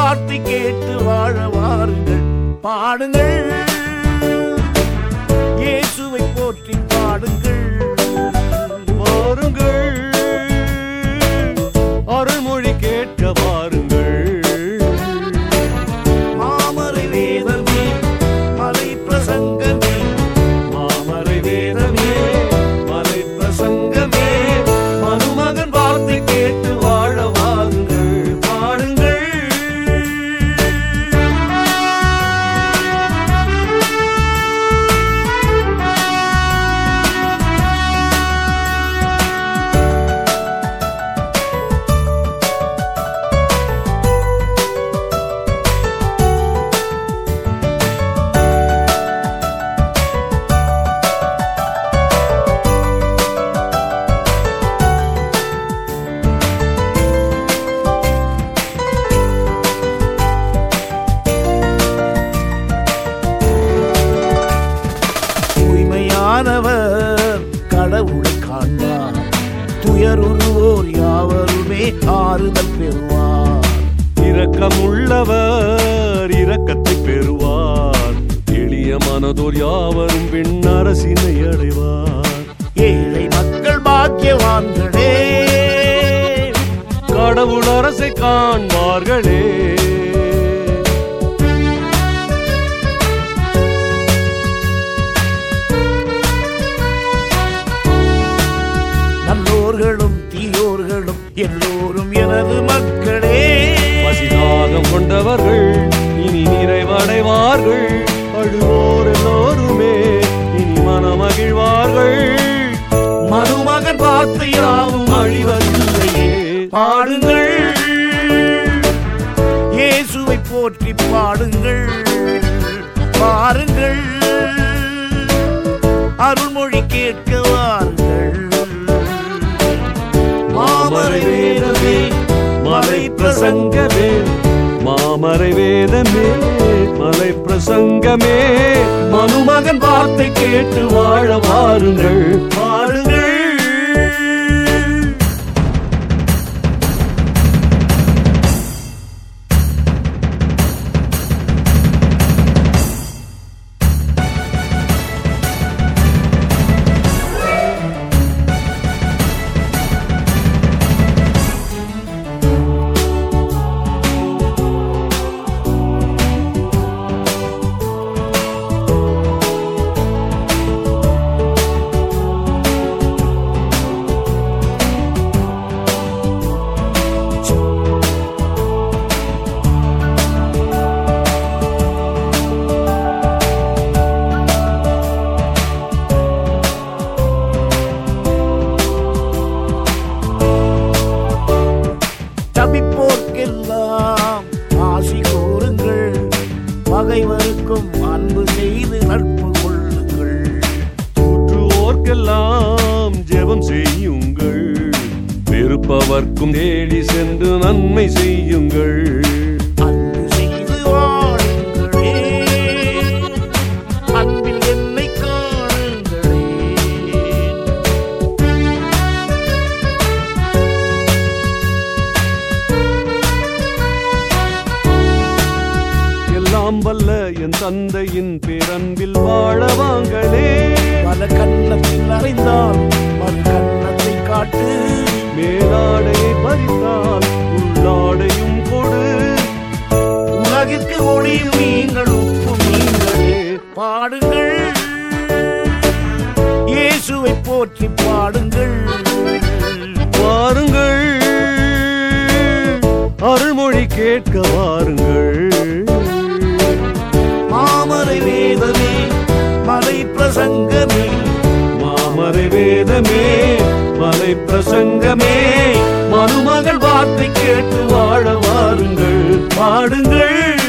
வார்த்தை கேட்டு வாழ வாருங்கள் பாடுங்கள் இயேசுவை போற்றி பாடுங்கள் வாருங்கள் அருள்மொழி கேட்க வாருங்கள் மாமரை வேதமே மலை பிரசங்கமே மாமரை வேதமே மலை பிரசங்கமே மருமகன் வார்த்தை கேட்டு வாழ வாருங்கள் பாடுங்கள் தூய்மையானவர் கடவுளை காண்பார் துயருருவோர் யாவருமே ஆறுதல் பெறுவார் இரக்கமுள்ளவர் இரக்கத்தை பெறுவார் எளிய மனதோர் யாவரும் விண்ணரசினை அடைவார் ஏழை மக்கள் பாக்கியவான்களே கடவுள் அரசை காண்பார்களே நல்லோர்களும் தீயோர்களும் எல்லோரும் எனது மக்களே பசிதாகம் கொண்டவர்கள் இனி நிறைவடைவார்கள் அழுவோர் எல்லோருமே இனி மனமகிழ்வார்கள் மருமகன் வார்த்தை யாவும் அழிவதில்லையே பாடுங்கள் இயேசுவை போற்றி பாடுங்கள் பாருங்கள் அருள்மொழி கேட்க வாருங்கள் மாமரை வேதமே மலை பிரசங்கமே மாமரை வேதமே மலை பிரசங்கமே மனுமகன் வார்த்தை கேட்டு வாழ வாருங்கள் பாடுங்கள் தவிப்போர்க்கெல்லாம் ஆசி கூறுங்கள் பகைவருக்கும் அன்பு செய்து நட்பு கொள்ளுங்கள் தூற்றுவோர்க்கெல்லாம் ஜெபம் செய்யுங்கள் வெறுப்பவர்க்கும் தேடி சென்று நன்மை செய்யுங்கள் அன்பு செய்து வாழுங்களே அன்பில் என்னை காணுங்களே எல்லாம் வல்ல என் தந்தையின் பேரன்பில் வாழ வாங்களே பல கன்னத்தில் அறிந்தால் மறு கன்னத்தை காட்டு மேலாடையை பறித்தால் உள்ளாடையும் கொடு உலகிற்கு ஒளியும் நீங்கள் உப்பு நீங்களே பாடுங்கள் இயேசுவை போற்றி பாடுங்கள் வாருங்கள் அருள்மொழி கேட்க வாருங்கள் மாமரை வேதமே மலை பிரசங்கமே மாமரை வேதமே மலை பிரசங்கமே மருமகள் வார்த்தை கேட்டு வாழ வாருங்கள் பாடுங்கள்